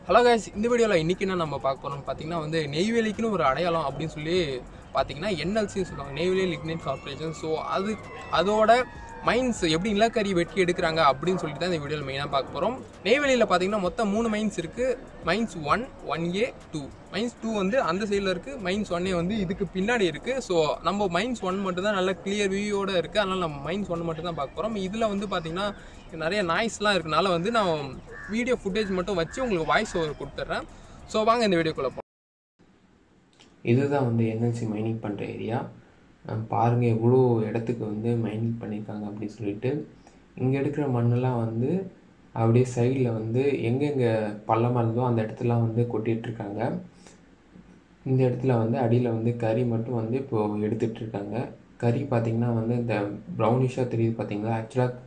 hello guys இந்த வீடியோவில் இன்றைக்கி என்ன நம்ம பார்க்க போகிறோம்னு பார்த்தீங்கன்னா வந்து நெய்வேலிக்குன்னு ஒரு அடையாளம் அப்படின்னு சொல்லி பார்த்தீங்கன்னா என்எல்சின்னு சொல்லுவாங்க நெய்வேலி லிக்னைட் கார்பரேஷன் ஸோ அது அதோட மைன்ஸ் எப்படி நிலக்கரி வெட்டி எடுக்கிறாங்க அப்படின்னு சொல்லிட்டு தான் இந்த வீடியோவில் மெயினாக பார்க்க போகிறோம் நெய்வேலியில் பார்த்தீங்கன்னா மொத்தம் மூணு மைன்ஸ் இருக்குது mines one one A two mines two வந்து அந்த சைடில் இருக்குது மைன்ஸ் ஒன்னே வந்து இதுக்கு பின்னாடி இருக்குது ஸோ நம்ம மைன்ஸ் ஒன் மட்டும் தான் நல்ல கிளியர் வியூவோட இருக்குது அதனால் நம்ம மைன்ஸ் ஒன் மட்டும் தான் பார்க்க போகிறோம் இதில் வந்து பார்த்திங்கன்னா நிறைய நாய்ஸ்லாம் இருக்கனால வந்து நான் வீடியோ ஃபுட்டேஜ் மட்டும் வச்சு உங்களுக்கு வாய்ஸ் ஓவர் கொடுத்துட்றேன் ஸோ வாங்க இந்த வீடியோக்குள்ளே போகலாம் இதுதான் வந்து என்எல்சி மைனிங் பண்ணுற ஏரியா பாருங்கள் எவ்வளோ இடத்துக்கு வந்து மைனிங் பண்ணியிருக்காங்க அப்படின்னு சொல்லிட்டு இங்கே எடுக்கிற மண்ணெல்லாம் வந்து அப்படியே சைடில் வந்து எங்கெங்கே பள்ளமாக இருந்தோ அந்த இடத்துலாம் வந்து கொட்டிகிட்ருக்காங்க இந்த இடத்துல வந்து அடியில் வந்து கறி மட்டும் வந்து இப்போது எடுத்துகிட்ருக்காங்க கறி பார்த்திங்கன்னா வந்து இந்த ப்ரௌனிஷாக தெரியுது பார்த்தீங்களா ஆக்சுவலாக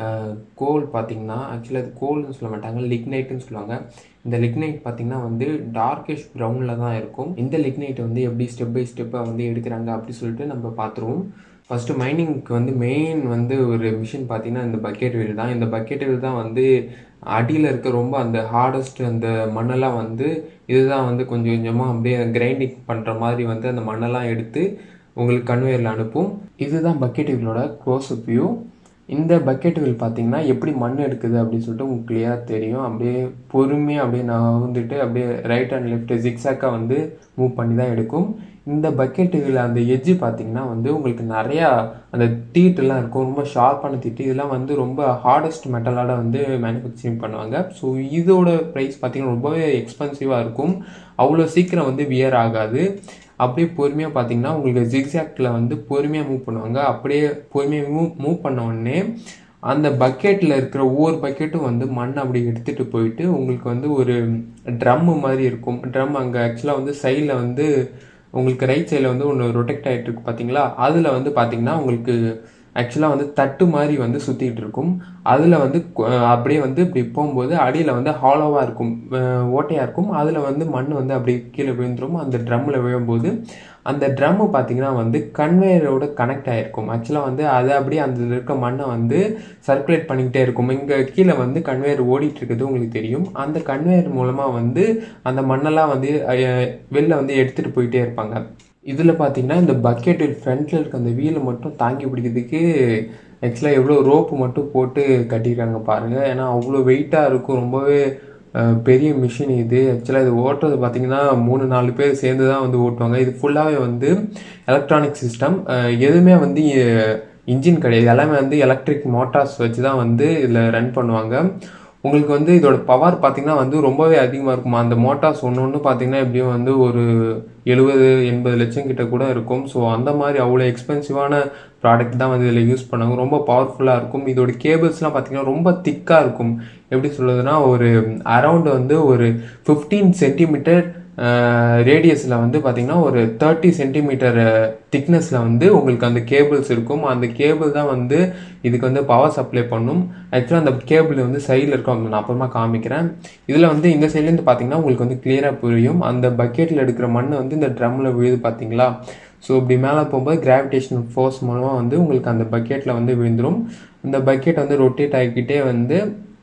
கோல் பார்த்திங்கன்னா ஆக்சுவலாக அது கோல்னு சொல்ல மாட்டாங்க லிக்னைட்டுன்னு சொல்லுவாங்க இந்த லிக்னைட் பார்த்திங்கன்னா வந்து டார்க்கிஷ் ப்ரௌனில் தான் இருக்கும் இந்த லிக்னைட் வந்து எப்படி ஸ்டெப் பை ஸ்டெப்பாக வந்து எடுக்கிறாங்க அப்படி சொல்லிட்டு நம்ம பார்த்துருவோம் ஃபஸ்ட்டு மைனிங்க்கு வந்து மெயின் வந்து ஒரு மிஷின் பார்த்திங்கன்னா இந்த பக்கெட் வீல் தான் இந்த பக்கெட் வீல் தான் வந்து அடியில் இருக்க ரொம்ப அந்த ஹார்டஸ்ட் அந்த மண்ணெல்லாம் வந்து இதுதான் வந்து கொஞ்சம் கொஞ்சமாக அப்படியே கிரைண்டிங் பண்ணுற மாதிரி வந்து அந்த மண்ணெல்லாம் எடுத்து உங்களுக்கு கன்வேயரில் அனுப்பும் இதுதான் பக்கெட் வீலோட க்ளோஸ்அப் வியூ இந்த பக்கெட் வீல் பார்த்தீங்கன்னா எப்படி மண் எடுக்குது அப்படின்னு சொல்லிட்டு உங்களுக்கு கிளியராக தெரியும் அப்படியே பொறுமையாக அப்படியே நான் வந்துட்டு அப்படியே ரைட் அண்ட் லெஃப்ட் ஜிக்ஸாக்காக வந்து மூவ் பண்ணி தான் எடுக்கும் இந்த பக்கெட் வீல் அந்த எஜ்ஜு பார்த்தீங்கன்னா வந்து உங்களுக்கு நிறையா அந்த தீட்டெல்லாம் இருக்கும் ரொம்ப ஷார்ப்பான தீட்டு இதெல்லாம் வந்து ரொம்ப ஹார்டஸ்ட் மெட்டலோட வந்து மேனுஃபேக்சரிங் பண்ணுவாங்க ஸோ இதோட ப்ரைஸ் பார்த்தீங்கன்னா ரொம்பவே எக்ஸ்பென்சிவாக இருக்கும் அவ்வளோ சீக்கிரம் வந்து வியர் ஆகாது அப்படியே பொறுமையாக பார்த்தீங்கன்னா உங்களுக்கு ஜிக்ஸாக்டில் வந்து பொறுமையாக மூவ் பண்ணுவாங்க அப்படியே பொறுமையாக மூவ் மூவ் பண்ண உடனே அந்த பக்கெட்டில் இருக்கிற ஒவ்வொரு பக்கெட்டும் வந்து மண் அப்படி எடுத்துகிட்டு போயிட்டு உங்களுக்கு வந்து ஒரு ட்ரம்மு மாதிரி இருக்கும் ட்ரம் அங்கே ஆக்சுவலாக வந்து சைடில் வந்து உங்களுக்கு ரைட் சைடில் வந்து ஒன்று ரொட்டெக்ட் ஆகிட்டு இருக்கு பார்த்தீங்களா அதில் வந்து பார்த்தீங்கன்னா உங்களுக்கு ஆக்சுவலாக வந்து தட்டு மாதிரி வந்து சுற்றிட்டு இருக்கும் அதில் வந்து அப்படியே வந்து இப்படி போகும்போது அடியில் வந்து ஹாலோவாக இருக்கும் ஓட்டையாக இருக்கும் அதில் வந்து மண் வந்து அப்படியே கீழே விழுந்துரும் அந்த ட்ரம்மில் விழும்போது அந்த ட்ரம்மு பார்த்தீங்கன்னா வந்து கன்வேயரோட கனெக்ட் ஆகிருக்கும் ஆக்சுவலாக வந்து அதை அப்படியே அந்த இருக்க மண்ணை வந்து சர்க்குலேட் பண்ணிக்கிட்டே இருக்கும் இங்கே கீழே வந்து கன்வேயர் ஓடிட்டு இருக்குது உங்களுக்கு தெரியும் அந்த கன்வேயர் மூலமாக வந்து அந்த மண்ணெல்லாம் வந்து வெளில வந்து எடுத்துகிட்டு போயிட்டே இருப்பாங்க இதில் பார்த்தீங்கன்னா இந்த பக்கெட் ஃப்ரண்ட்டில் இருக்க அந்த வீலை மட்டும் தாங்கி பிடிக்கிறதுக்கு ஆக்சுவலாக எவ்வளோ ரோப்பு மட்டும் போட்டு கட்டியிருக்காங்க பாருங்கள் ஏன்னா அவ்வளோ வெயிட்டாக இருக்கும் ரொம்பவே பெரிய மிஷின் இது ஆக்சுவலாக இது ஓட்டுறது பார்த்தீங்கன்னா மூணு நாலு பேர் சேர்ந்து தான் வந்து ஓட்டுவாங்க இது ஃபுல்லாகவே வந்து எலக்ட்ரானிக் சிஸ்டம் எதுவுமே வந்து இன்ஜின் கிடையாது எல்லாமே வந்து எலக்ட்ரிக் மோட்டார்ஸ் வச்சு தான் வந்து இதில் ரன் பண்ணுவாங்க உங்களுக்கு வந்து இதோட பவர் பார்த்தீங்கன்னா வந்து ரொம்பவே அதிகமாக இருக்கும் அந்த மோட்டார்ஸ் ஒன்று ஒன்று பார்த்தீங்கன்னா எப்படியும் வந்து ஒரு எழுபது எண்பது லட்சம் கிட்ட கூட இருக்கும் ஸோ அந்த மாதிரி அவ்வளோ எக்ஸ்பென்சிவான ப்ராடக்ட் தான் வந்து இதில் யூஸ் பண்ணாங்க ரொம்ப பவர்ஃபுல்லாக இருக்கும் இதோட கேபிள்ஸ்லாம் பார்த்தீங்கன்னா ரொம்ப திக்காக இருக்கும் எப்படி சொல்லுறதுன்னா ஒரு அரவுண்ட் வந்து ஒரு ஃபிஃப்டீன் சென்டிமீட்டர் ரேடியஸில் வந்து பார்த்தீங்கன்னா ஒரு தேர்ட்டி சென்டிமீட்டர் திக்னஸில் வந்து உங்களுக்கு அந்த கேபிள்ஸ் இருக்கும் அந்த கேபிள் தான் வந்து இதுக்கு வந்து பவர் சப்ளை பண்ணும் ஆக்சுவலாக அந்த கேபிள் வந்து சைடில் இருக்கும் நான் அப்புறமா காமிக்கிறேன் இதில் வந்து இந்த சைட்லேருந்து பார்த்தீங்கன்னா உங்களுக்கு வந்து கிளியராக புரியும் அந்த பக்கெட்டில் எடுக்கிற மண் வந்து இந்த ட்ரம்மில் விழுது பார்த்தீங்களா ஸோ இப்படி மேலே போகும்போது கிராவிடேஷனல் ஃபோர்ஸ் மூலமாக வந்து உங்களுக்கு அந்த பக்கெட்டில் வந்து விழுந்துடும் இந்த பக்கெட் வந்து ரொட்டேட் ஆகிக்கிட்டே வந்து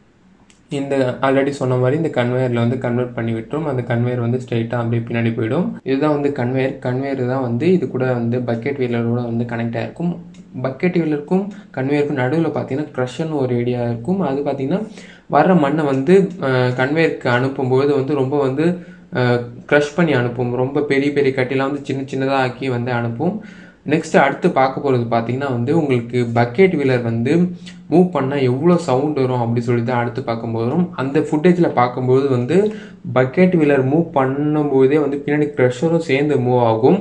இந்த ஆல்ரெடி சொன்ன மாதிரி இந்த கன்வேயரில் வந்து கன்வெர்ட் பண்ணி விட்டுரும் அந்த கன்வேயர் வந்து ஸ்ட்ரைட்டாக அப்படியே பின்னாடி போயிடும் இதுதான் வந்து கன்வேயர் கன்வேயர் தான் வந்து இது கூட வந்து பக்கெட் வீலரோட வந்து கனெக்ட் ஆகிருக்கும் பக்கெட் வீலருக்கும் கன்வேயருக்கும் நடுவில் பார்த்தீங்கன்னா க்ரஷர்னு ஒரு ஏரியா இருக்கும் அது பார்த்தீங்கன்னா வர்ற மண்ணை வந்து கன்வேயருக்கு அனுப்பும்போது வந்து ரொம்ப வந்து க்ரஷ் பண்ணி அனுப்பும் ரொம்ப பெரிய பெரிய கட்டிலாம் வந்து சின்ன சின்னதாக ஆக்கி வந்து அனுப்பும் நெக்ஸ்ட் அடுத்து பார்க்க போகிறது பார்த்தீங்கன்னா வந்து உங்களுக்கு பக்கெட் வீலர் வந்து மூவ் பண்ணால் எவ்வளோ சவுண்ட் வரும் அப்படி சொல்லி தான் அடுத்து பார்க்கும்போது வரும் அந்த ஃபுட்டேஜில் பார்க்கும்போது வந்து பக்கெட் வீலர் மூவ் பண்ணும்போதே வந்து பின்னாடி ப்ரெஷரும் சேர்ந்து மூவ் ஆகும்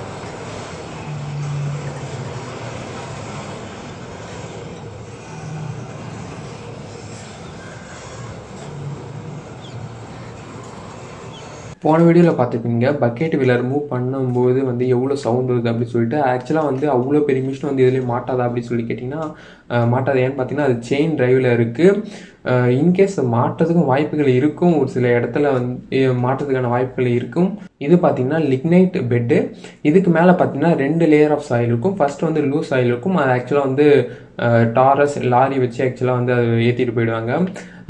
போன வீடியோவில் பார்த்துருப்பீங்க பக்கெட் வீலர் மூவ் பண்ணும்போது வந்து எவ்வளோ சவுண்ட் வருது அப்படின்னு சொல்லிட்டு ஆக்சுவலாக வந்து அவ்வளோ பெரிய மிஷின் வந்து இதுலேயே மாட்டாதா அப்படின்னு சொல்லி கேட்டிங்கன்னா மாட்டாது ஏன்னு பார்த்தீங்கன்னா அது செயின் டிரைவில் இருக்குது இன்கேஸ் மாட்டுறதுக்கும் வாய்ப்புகள் இருக்கும் ஒரு சில இடத்துல வந்து மாட்டுறதுக்கான வாய்ப்புகள் இருக்கும் இது பார்த்தீங்கன்னா லிக்னைட் பெட்டு இதுக்கு மேலே பார்த்தீங்கன்னா ரெண்டு லேயர் ஆஃப் சாயில் இருக்கும் ஃபர்ஸ்ட் வந்து லூஸ் சாயில் இருக்கும் அது ஆக்சுவலாக வந்து டாரஸ் லாரி வச்சு ஆக்சுவலாக வந்து அது ஏற்றிட்டு போயிடுவாங்க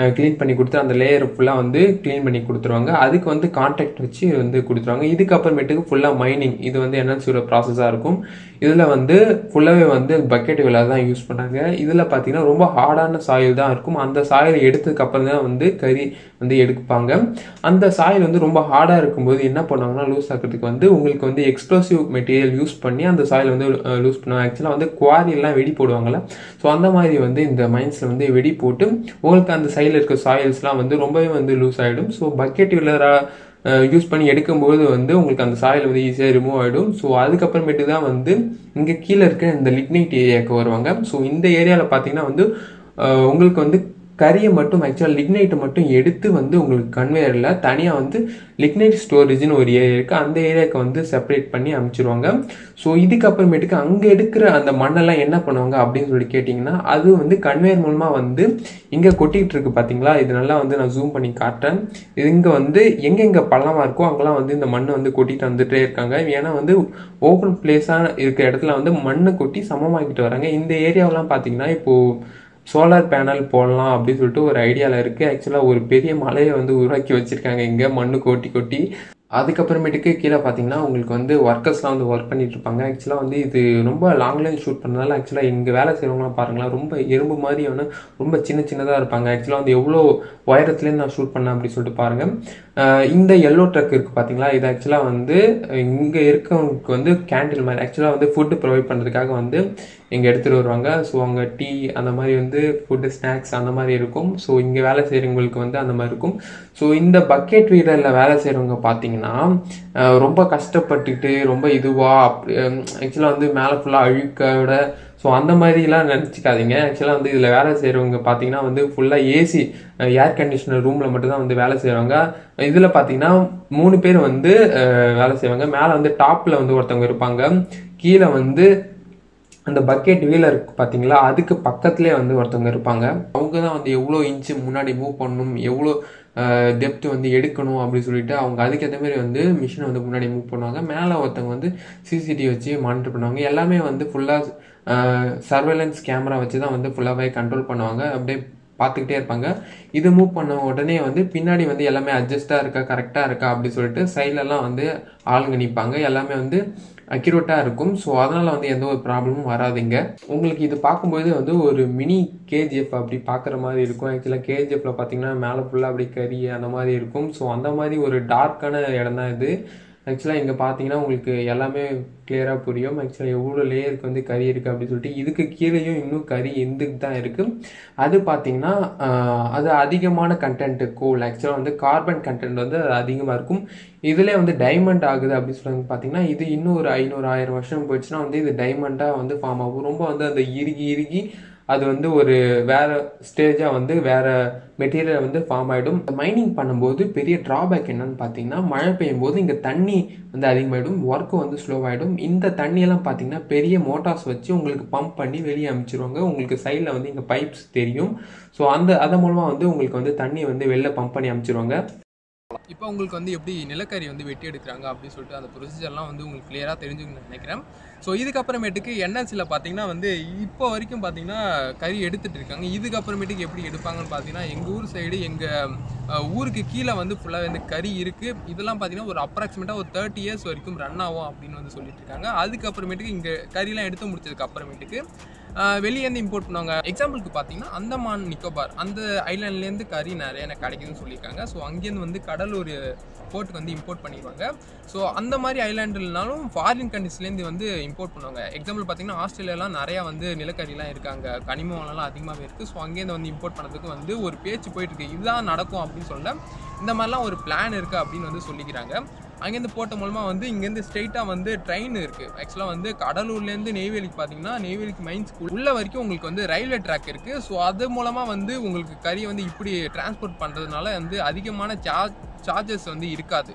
க்ளீன் பண்ணி கொடுத்து அந்த லேயர் ஃபுல்லாக வந்து க்ளீன் பண்ணி கொடுத்துருவாங்க அதுக்கு வந்து கான்டாக்ட் வச்சு வந்து கொடுத்துருவாங்க இதுக்கப்புறமேட்டுக்கு ஃபுல்லாக மைனிங் இது வந்து என்எல்சியோட ப்ராசஸாக இருக்கும் இதில் வந்து ஃபுல்லாகவே வந்து பக்கெட் விழா தான் யூஸ் பண்ணாங்க இதில் பார்த்தீங்கன்னா ரொம்ப ஹார்டான சாயில் தான் இருக்கும் அந்த சாயில் எடுத்ததுக்கு அப்புறம் தான் வந்து கறி வந்து எடுப்பாங்க அந்த சாயில் வந்து ரொம்ப ஹார்டாக இருக்கும்போது என்ன பண்ணுவாங்கன்னா லூஸ் ஆக்கிறதுக்கு வந்து உங்களுக்கு வந்து எக்ஸ்ப்ளோசிவ் மெட்டீரியல் யூஸ் பண்ணி அந்த சாயில் வந்து லூஸ் பண்ணுவாங்க ஆக்சுவலாக வந்து குவாரியெல்லாம் வெடி போடுவாங்கல்ல ஸோ அந்த மாதிரி வந்து இந்த மைன்ஸில் வந்து வெடி போட்டு உங்களுக்கு அந்த சைடில் இருக்க சாயில்ஸ்லாம் வந்து ரொம்பவே வந்து லூஸ் ஆகிடும் ஸோ பக்கெட் வில்லராக யூஸ் பண்ணி எடுக்கும்போது வந்து உங்களுக்கு அந்த சாயில் வந்து ஈஸியாக ரிமூவ் ஆகிடும் ஸோ அதுக்கப்புறமேட்டு தான் வந்து இங்கே கீழே இருக்க இந்த லிக்னைட் ஏரியாவுக்கு வருவாங்க ஸோ இந்த ஏரியாவில் பார்த்தீங்கன்னா வந்து அஹ், உங்களுக்கு வந்து கறியை மட்டும் ஆக்சுவலாக லிக்னைட்டை மட்டும் எடுத்து வந்து உங்களுக்கு கன்வேயரில் தனியாக வந்து லிக்னைட் ஸ்டோரேஜ்னு ஒரு ஏரியா இருக்குது அந்த ஏரியாவுக்கு வந்து செப்பரேட் பண்ணி அனுப்பிச்சிருவாங்க ஸோ இதுக்கப்புறமேட்டுக்கு அங்கே எடுக்கிற அந்த மண்ணெல்லாம் என்ன பண்ணுவாங்க அப்படின்னு சொல்லி கேட்டிங்கன்னா அது வந்து கன்வேயர் மூலமாக வந்து இங்கே கொட்டிகிட்டு இருக்கு பார்த்தீங்களா இது நல்லா வந்து நான் ஜூம் பண்ணி காட்டுறேன் இது இங்கே வந்து எங்கெங்கே பள்ளமாக இருக்கோ அங்கெல்லாம் வந்து இந்த மண்ணை வந்து கொட்டிட்டு வந்துட்டே இருக்காங்க ஏன்னா வந்து ஓப்பன் பிளேஸாக இருக்கிற இடத்துல வந்து மண்ணை கொட்டி சமமாக்கிட்டு வராங்க இந்த ஏரியாவெல்லாம் பார்த்தீங்கன்னா இப்போது சோலார் பேனல் போடலாம் அப்படின்னு சொல்லிட்டு ஒரு ஐடியாவில் இருக்குது ஆக்சுவலாக ஒரு பெரிய மலையை வந்து உருவாக்கி வச்சுருக்காங்க இங்கே மண்ணு கொட்டி கொட்டி அதுக்கப்புறமேட்டுக்கு கீழே பார்த்தீங்கன்னா உங்களுக்கு வந்து ஒர்க்கர்ஸ்லாம் வந்து ஒர்க் பண்ணிட்டு இருப்பாங்க ஆக்சுவலாக வந்து இது ரொம்ப லாங்லேயும் ஷூட் பண்ணதால ஆக்சுவலாக இங்கே வேலை செய்கிறவங்களாம் பாருங்களேன் ரொம்ப எறும்பு மாதிரியான ரொம்ப சின்ன சின்னதாக இருப்பாங்க ஆக்சுவலாக வந்து எவ்வளோ உயரத்துலேருந்து நான் ஷூட் பண்ணேன் அப்படின்னு சொல்லிட்டு பாருங்கள் அஹ் இந்த எல்லோ ட்ரக் இருக்குது பார்த்தீங்களா இது ஆக்சுவலாக வந்து இங்கே இருக்கவங்களுக்கு வந்து கேண்டீன் மாதிரி ஆக்சுவலாக வந்து ஃபுட்டு ப்ரொவைட் பண்ணுறதுக்காக வந்து இங்கே எடுத்துகிட்டு வருவாங்க ஸோ அங்கே டீ அந்த மாதிரி வந்து ஃபுட்டு ஸ்நாக்ஸ் அந்த மாதிரி இருக்கும் ஸோ இங்கே வேலை செய்கிறவங்களுக்கு வந்து அந்த மாதிரி இருக்கும் ஸோ இந்த பக்கெட் வீடரில் வேலை செய்கிறவங்க பார்த்தீங்கன்னா அஹ் ரொம்ப கஷ்டப்பட்டுட்டு ரொம்ப இதுவாக அப்படி ஆக்சுவலாக வந்து மேலே ஃபுல்லாக அழுக்கோட ஸோ அந்த மாதிரிலாம் நினச்சிக்காதீங்க ஆக்சுவலாக வந்து இதில் வேலை செய்கிறவங்க பார்த்தீங்கன்னா வந்து ஃபுல்லாக ஏசி ஏர் கண்டிஷனர் ரூமில் மட்டும்தான் வந்து வேலை செய்வாங்க இதில் பார்த்தீங்கன்னா மூணு பேர் வந்து அஹ், வேலை செய்வாங்க மேலே வந்து டாப்பில் வந்து ஒருத்தவங்க இருப்பாங்க கீழே வந்து அந்த பக்கெட் வீலர் பார்த்தீங்களா அதுக்கு பக்கத்துலேயே வந்து ஒருத்தவங்க இருப்பாங்க அவங்க தான் வந்து எவ்வளோ இன்ச்சு முன்னாடி மூவ் பண்ணணும் எவ்வளோ டெப்த் வந்து எடுக்கணும் அப்படின்னு சொல்லிட்டு அவங்க அதுக்கேற்ற மாதிரி வந்து மிஷினை வந்து முன்னாடி மூவ் பண்ணுவாங்க மேலே ஒருத்தவங்க வந்து சிசிடிவி வச்சு மானிட்டர் பண்ணுவாங்க எல்லாமே வந்து ஃபுல்லாக சர்வேலன்ஸ் கேமரா வச்சு தான் வந்து ஃபுல்லாகவே கண்ட்ரோல் பண்ணுவாங்க அப்படியே பார்த்துக்கிட்டே இருப்பாங்க இது மூவ் பண்ண உடனே வந்து பின்னாடி வந்து எல்லாமே அட்ஜஸ்டாக இருக்கா கரெக்டாக இருக்கா அப்படி சொல்லிட்டு சைட்லலாம் வந்து ஆளுங்க நிற்பாங்க எல்லாமே வந்து அக்யூரேட்டாக இருக்கும் ஸோ அதனால் வந்து எந்த ஒரு ப்ராப்ளமும் வராதுங்க உங்களுக்கு இது பார்க்கும்போது வந்து ஒரு மினி கேஜிஎஃப் அப்படி பார்க்குற மாதிரி இருக்கும் ஆக்சுவலாக கேஜிஎஃப்ல பார்த்தீங்கன்னா மேலே ஃபுல்லாக அப்படி கறி அந்த மாதிரி இருக்கும் ஸோ அந்த மாதிரி ஒரு டார்க்கான இடம் தான் இது ஆக்சுவலாக இங்கே பார்த்தீங்கன்னா உங்களுக்கு எல்லாமே கிளியராக புரியும் ஆக்சுவலாக எவ்வளோ லேயருக்கு வந்து கறி இருக்குது அப்படின்னு சொல்லிட்டு இதுக்கு கீழேயும் இன்னும் கறி இருந்துட்டு தான் இருக்குது அது பார்த்தீங்கன்னா ஆஹ், அது அதிகமான கண்டென்ட் கோல் ஆக்சுவலாக வந்து கார்பன் கண்டென்ட் வந்து அது அதிகமாக இருக்கும் இதில் வந்து டைமண்ட் ஆகுது அப்படின்னு சொல்லுவாங்க பார்த்தீங்கன்னா இது இன்னும் ஒரு ஐநூறு ஆயிரம் வருஷம் போயிடுச்சுன்னா வந்து இது டைமண்டாக வந்து ஃபார்ம் ஆகும் ரொம்ப வந்து அந்த இறுகி இறுகி அது வந்து ஒரு வேற ஸ்டேஜாக வந்து வேற மெட்டீரியல் வந்து ஃபார்ம் ஆகிடும் மைனிங் பண்ணும்போது பெரிய ட்ராபேக் என்னன்னு பார்த்தீங்கன்னா மழை பெய்யும் போது இங்கே தண்ணி வந்து அதிகமாகிடும் ஒர்க்கு வந்து ஸ்லோவாகிடும் இந்த தண்ணியெல்லாம் பார்த்தீங்கன்னா பெரிய மோட்டார்ஸ் வச்சு உங்களுக்கு பம்ப் பண்ணி வெளியே அனுப்பிச்சிருவாங்க உங்களுக்கு சைடில் வந்து இங்கே பைப்ஸ் தெரியும் ஸோ அந்த அதன் மூலமாக வந்து உங்களுக்கு வந்து தண்ணி வந்து வெளில பம்ப் பண்ணி அனுப்பிச்சிருவாங்க இப்போ உங்களுக்கு வந்து எப்படி நிலக்கரி வந்து வெட்டி எடுக்கிறாங்க அப்படின்னு சொல்லிட்டு அந்த ப்ரொசீஜர்லாம் வந்து உங்களுக்கு கிளியராக தெரிஞ்சுக்கணும்னு நினைக்கிறேன் ஸோ இதுக்கப்புறமேட்டுக்கு என்எல்சியில் பார்த்தீங்கன்னா வந்து இப்போ வரைக்கும் பார்த்தீங்கன்னா கறி எடுத்துட்டு இருக்காங்க இதுக்கப்புறமேட்டுக்கு எப்படி எடுப்பாங்கன்னு பார்த்தீங்கன்னா எங்கள் ஊர் சைடு எங்கள் ஊருக்கு கீழே வந்து ஃபுல்லாக வந்து கறி இருக்குது இதெல்லாம் பார்த்தீங்கன்னா ஒரு அப்ராக்சிமேட்டாக ஒரு தேர்ட்டி இயர்ஸ் வரைக்கும் ரன் ஆகும் அப்படின்னு வந்து சொல்லிட்டு இருக்காங்க அதுக்கப்புறமேட்டுக்கு இங்கே கறிலாம் எடுத்து முடிச்சதுக்கு அப்புறமேட்டுக்கு வெளியேருந்து இம்போர்ட் பண்ணுவாங்க எக்ஸாம்பிளுக்கு பார்த்தீங்கன்னா அந்தமான் நிக்கோபார் அந்த ஐலாண்ட்லேருந்து கறி நிறைய எனக்கு கிடைக்குதுன்னு சொல்லியிருக்காங்க ஸோ அங்கேருந்து வந்து கடலூர் போர்ட்டுக்கு வந்து இம்போர்ட் பண்ணிடுவாங்க ஸோ அந்த மாதிரி ஐலாண்டுலனாலும் ஃபாரின் கண்ட்ரிஸ்லேருந்து வந்து இம்போர்ட் பண்ணுவாங்க எக்ஸாம்பிள் பார்த்தீங்கன்னா ஆஸ்திரேலியாலாம் நிறையா வந்து நிலக்கரிலாம் இருக்காங்க கனிம வளம்லாம் அதிகமாகவே இருக்குது ஸோ அங்கேருந்து வந்து இம்போர்ட் பண்ணதுக்கு வந்து ஒரு பேச்சு போயிட்டு இருக்கு இதுதான் நடக்கும் அப்படின்னு சொல்ல இந்த மாதிரிலாம் ஒரு பிளான் இருக்குது அப்படின்னு வந்து சொல்லிக்கிறாங்க அங்கேருந்து போட்ட மூலமாக வந்து இங்கேருந்து ஸ்ட்ரெயிட்டாக வந்து ட்ரெயின் இருக்குது ஆக்சுவலாக வந்து கடலூர்லேருந்து நெய்வேலிக்கு பார்த்தீங்கன்னா நெய்வேலிக்கு மைன்ஸ் உள்ள வரைக்கும் உங்களுக்கு வந்து ரயில்வே ட்ராக் இருக்குது ஸோ அது மூலமாக வந்து உங்களுக்கு கறியை வந்து இப்படி டிரான்ஸ்போர்ட் பண்ணுறதுனால வந்து அதிகமான சார்ஜ் சார்ஜஸ் வந்து இருக்காது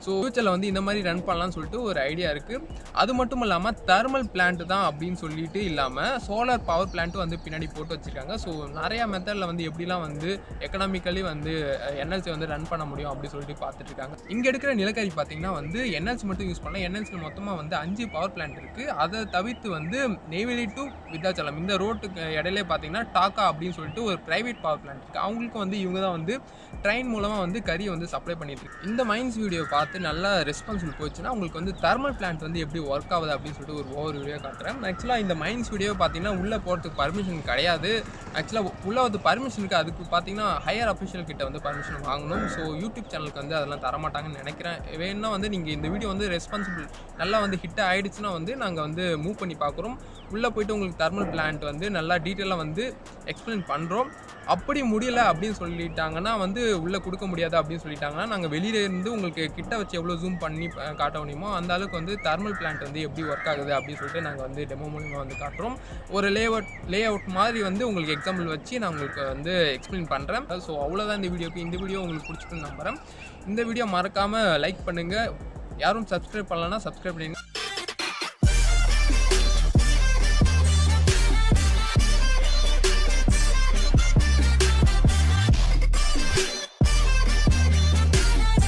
ஸோ ஃபியூச்சரில் வந்து இந்த மாதிரி ரன் பண்ணலாம்னு சொல்லிட்டு ஒரு ஐடியா இருக்குது அது மட்டும் இல்லாமல் தெர்மல் பிளான்ட் தான் அப்படின்னு சொல்லிட்டு இல்லாமல் சோலார் பவர் பிளான்ட்டும் வந்து பின்னாடி போட்டு வச்சுருக்காங்க ஸோ நிறையா மெத்தடில் வந்து எப்படிலாம் வந்து எக்கனாமிக்கலி வந்து என்எல்சி வந்து ரன் பண்ண முடியும் அப்படின்னு சொல்லிட்டு பார்த்துட்டு இருக்காங்க இங்கே எடுக்கிற நிலக்கரி பார்த்தீங்கன்னா வந்து என்எல்சி மட்டும் யூஸ் பண்ணலாம் என்எல்சி மொத்தமாக வந்து அஞ்சு பவர் பிளான்ட் இருக்குது அதை தவிர்த்து வந்து நெய்வேலி டு விருத்தாச்சலம் இந்த ரோட்டுக்கு இடையிலே பார்த்தீங்கன்னா டாக்கா அப்படின்னு சொல்லிட்டு ஒரு பிரைவேட் பவர் பிளான்ட் இருக்குது அவங்களுக்கும் வந்து இவங்க தான் வந்து ட்ரெயின் மூலமாக வந்து கறியை வந்து சப்ளை பண்ணிட்டு இருக்கு இந்த மைன்ஸ் வீடியோ பார்த்து நல்லா ரெஸ்பான்சிபிள் போச்சுன்னா உங்களுக்கு வந்து தெர்மல் பிளான்ட் வந்து எப்படி ஒர்க் ஆகுது அப்படின்னு சொல்லிட்டு ஒரு ஓவர் வீடியோ காட்டுறேன் ஆக்சுவலாக இந்த மைன்ஸ் வீடியோ பார்த்தீங்கன்னா உள்ளே போகிறதுக்கு பர்மிஷன் கிடையாது ஆக்சுவலாக உள்ளே வந்து பர்மிஷனுக்கு அதுக்கு பார்த்தீங்கன்னா ஹையர் அஃபிஷியல் கிட்ட வந்து பர்மிஷன் வாங்கணும் ஸோ யூடியூப் சேனலுக்கு வந்து அதெல்லாம் தரமாட்டாங்கன்னு நினைக்கிறேன் வேணும்னா வந்து நீங்கள் இந்த வீடியோ வந்து ரெஸ்பான்சிபிள் நல்லா வந்து ஹிட் ஆயிடுச்சுன்னா வந்து நாங்கள் வந்து மூவ் பண்ணி பார்க்குறோம் உள்ளே போயிட்டு உங்களுக்கு தெர்மல் பிளான்ட் வந்து நல்லா டீட்டெயிலாக வந்து எக்ஸ்பிளைன் பண்ணுறோம் அப்படி முடியல அப்படின்னு சொல்லிட்டாங்கன்னா வந்து உள்ளே கொடுக்க முடியாது அப்படின்னு சொல்லிட்டாங்கன்னா நாங்கள் வெளியில இருந்து உங்களுக்கு கிட்ட வச்சு எவ்வளோ ஜூம் பண்ணி அஹ், காட்ட முடியுமோ அந்த அளவுக்கு வந்து தெர்மல் பிளான்ட் வந்து எப்படி ஒர்க் ஆகுது அப்படின்னு சொல்லிட்டு நாங்கள் வந்து டெமோ மூலியமாக வந்து காட்டுறோம் ஒரு லே அவுட் லே அவுட் மாதிரி வந்து உங்களுக்கு எக்ஸாம்பிள் வச்சு நான் உங்களுக்கு வந்து எக்ஸ்பிளைன் பண்ணுறேன் ஸோ அவ்வளோதான் இந்த வீடியோக்கு இந்த வீடியோ உங்களுக்கு பிடிச்சிருக்குன்னு நம்புறேன் இந்த வீடியோ மறக்காமல் லைக் பண்ணுங்கள் யாரும் சப்ஸ்கிரைப் பண்ணலன்னா சப்ஸ்கிரைப் பண்ணுங்க